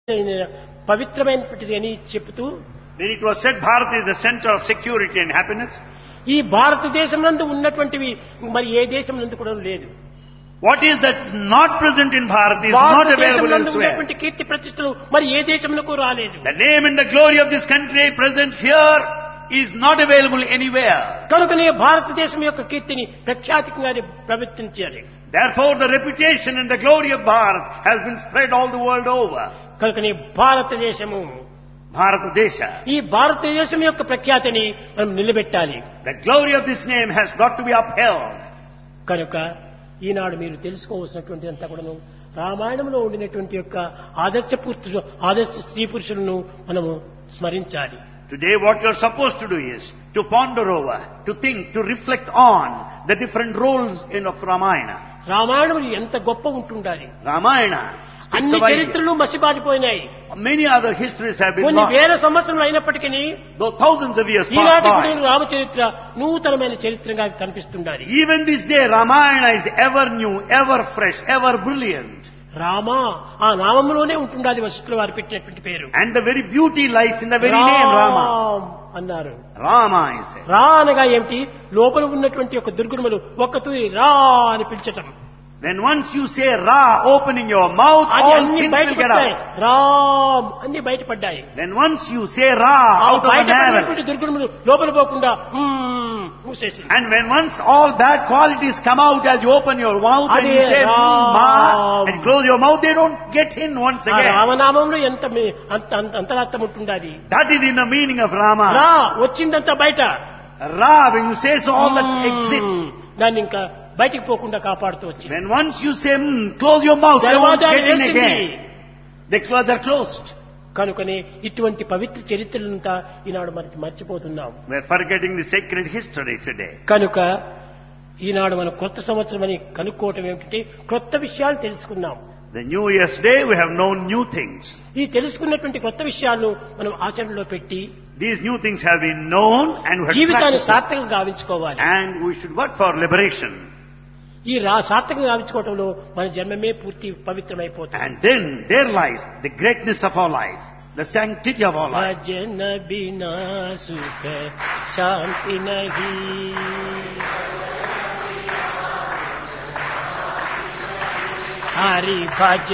పవిత్రమైనటువంటిది అని చెబుతూ When it was said Bharat is the center of security and happiness, ఈ భారతదేశం నందు ఉన్నటువంటివి మరి ఏ దేశం నందు కూడా లేదు what is that not present in Bharat is not భారతదేశం available నందు elsewhere. ఉన్నటువంటి కీర్తి ప్రతిష్టలు మరి ఏ దేశంలో రాలేదు The name and the glory of this country present here is not available anywhere. కనుకనే భారతదేశం యొక్క కీర్తిని ప్రఖ్యాతికంగా ప్రవర్తించాలి Therefore, the reputation and the glory of Bharat has been spread all the world over. కనుకనే భారతదేశము Bharata Desha. ఈ భారతదేశం యొక్క ప్రఖ్యాతిని మనం నిలబెట్టాలి The glory of this name has got to be upheld. కనుక ఈనాడు మీరు తెలుసుకోవాల్సినటువంటి అంతా కూడాను రామాయణంలో ఉండినటువంటి యొక్క ఆదర్శ పురుషు ఆదర్శ స్త్రీ పురుషులను మనము స్మరించాలి Today what you're supposed to do is to ponder over, to think, to reflect on the different roles in of Ramayana. Ramayanam ఎంత గొప్ప ఉంటుండాలి Ramayana speaks అన్ని of ideas. చరిత్రలు మసిబారిపోయినాయి Many other histories have been కొన్ని lost. వేల సంవత్సరాలు అయినప్పటికీ Though thousands of years ఈనాటి passed కూడా by. రామచరిత్ర నూతనమైన చరిత్రగా కనిపిస్తుండాలి Even this day Ramayana is ever new, ever fresh, ever brilliant. Rama ఆ నామంలోనే ఉంటుండాలి వశిష్ఠుల వారు పెట్టినటువంటి పేరు And the very beauty lies in the very name Rama. Ram అన్నారు Rama is said. రా అనగా ఏమిటి లోపల ఉన్నటువంటి ఒక దుర్గుణములు ఒక్క తూరి రా అని పిలిచటం When once you say Ra, opening your mouth, అది all అన్ని sins will get బయటపడ్డాయి out. రామ్ అన్ని బయటపడ్డాయి When once you say Ra ఆ out of the బయటపడినటువంటి navel, దుర్గుణములు లోపల పోకుండా "మ్మ్" మూసేసింది and when once all bad qualities come out as you open your mouth and you Ade say Ram. Ma and close your mouth, they don't get in once ఆ again. రామనామంలో ఎంత మీ- అంత అంత అంతరార్థం ఉంటుండాలి That is in the meaning of Rama. రా వచ్చిందంతా బయట Ra, when you say so, all that hmm. exits. దాన్ని ఇంకా బయటికి పోకుండా కాపాడుతూ వచ్చింది When once you say, mm, close your mouth, they won't దర్వాజా get in వేసింది again. They close, they're closed. కనుకనే ఇటువంటి పవిత్ర చరిత్రలంతా ఈనాడు మనకి మర్చిపోతున్నాం We're forgetting the sacred history today. కనుక ఈనాడు మనం కొత్త సంవత్సరం అని కనుక్కోవటం ఏమిటంటే కొత్త విషయాలు తెలుసుకున్నాం The New Year's Day, we have known new things. ఈ తెలుసుకున్నటువంటి కొత్త విషయాలను మనం ఆచరణలో పెట్టి These new things have been known and we have జీవితాన్ని practiced it. సార్థకంగా గావించుకోవాలి And we should work for liberation. ఈ రా సార్థకంగా గావించుకోవటంలో మన జన్మమే పూర్తి పవిత్రమైపోతుంది And then there lies the greatness of our life, the sanctity of our life. భజన బినా సుఖ శాంతి నహి హరి భజ